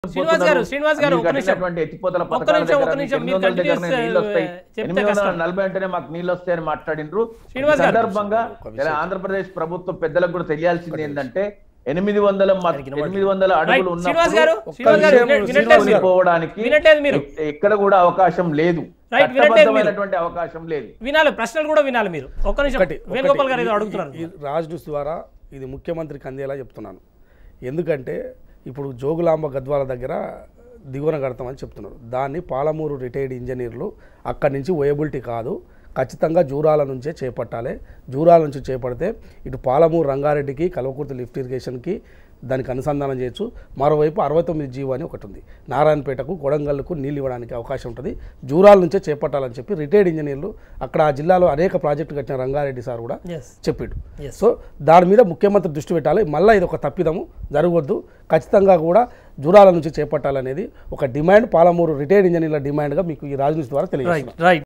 శ్రీనివాస్ గారు, శ్రీనివాస్ గారు, మీరు ఒక్క నిమిషం. కట్టినటువంటి ఎత్తిపోతల ఒక్క పథకాల నిమిషం, ఒక్క దగ్గర నిమిషం. ఎనిమిది మీరు వందల దగ్గరనే continuous, నీళ్ళు వస్తాయి చెప్తే ఎనిమిది వందల కష్టం. నలభై అంటేనే మాకు నీళ్ళు వస్తాయని మాట్లాడినరు శ్రీనివాస్ ఈ గారు. సందర్భంగా ఇలా ఆంధ్రప్రదేశ్ ప్రభుత్వ పెద్దలకు కూడా తెలియాల్సింది ఏంటంటే ఎనిమిది వందల మ- ఎనిమిది వందల అడుగులు రైట్. శ్రీనివాస్ గారు ఉన్నప్పుడు శ్రీనివాస్ గారు విషయం విన- వినట్లేదు శ్రీనివాస్ మీరు. గారు. పోవడానికి వినట్లేదు మీరు. ఎక్- ఎక్కడ కూడా అవకాశం లేదు రైట్, వినట్లేదు మీరు. చట్టబద్ధమైనటువంటి అవకాశం లేదు వినాలి ప్రశ్నలు కూడా వినాలి మీరు ఒక్క నిమిషం ఒకటి వేణుగోపాల్ గారు ఒకటి, ఏదో ఈ- అడుగుతున్నారు ఈ రాజ్ న్యూస్ ద్వారా ఇది ముఖ్యమంత్రికి అందేలా చెప్తున్నాను ఎందుకంటే ఇప్పుడు జోగులాంబ గద్వాల దగ్గర దిగువన కడతామని చెప్తున్నారు దాన్ని పాలమూరు రిటైర్డ్ ఇంజనీర్లు అక్కడి నుంచి వయబిలిటీ కాదు ఖచ్చితంగా జూరాల నుంచే చేపట్టాలి జూరాల నుంచి చేపడితే ఇటు పాలమూరు రంగారెడ్డికి కల్వకుర్తి లిఫ్ట్ ఇరిగేషన్కి దానికి అనుసంధానం చేయొచ్చు మరోవైపు అరవై తొమ్మిది జీవో అని ఒకటి ఉంది నారాయణపేటకు కొడంగల్కు నీళ్ళు ఇవ్వడానికి అవకాశం ఉంటుంది జూరాల నుంచే చేపట్టాలని చెప్పి రిటైర్డ్ ఇంజనీర్లు అక్కడ ఆ జిల్లాలో అనేక ప్రాజెక్టులు కట్టిన రంగారెడ్డి సార్ కూడా Yes. చెప్పిండు Yes. సో దాని మీద ముఖ్యమంత్రి దృష్టి పెట్టాలి మళ్ళీ ఇది ఒక తప్పిదము జరగవద్దు ఖచ్చితంగా కూడా జూరాల నుంచి చేపట్టాలనేది ఒక డిమాండ్ పాలమూరు రిటైర్డ్ ఇంజనీర్ల డిమాండ్గా మీకు ఈ రాజనీతి ద్వారా తెలియజేస్తున్నాను రైట్ రైట్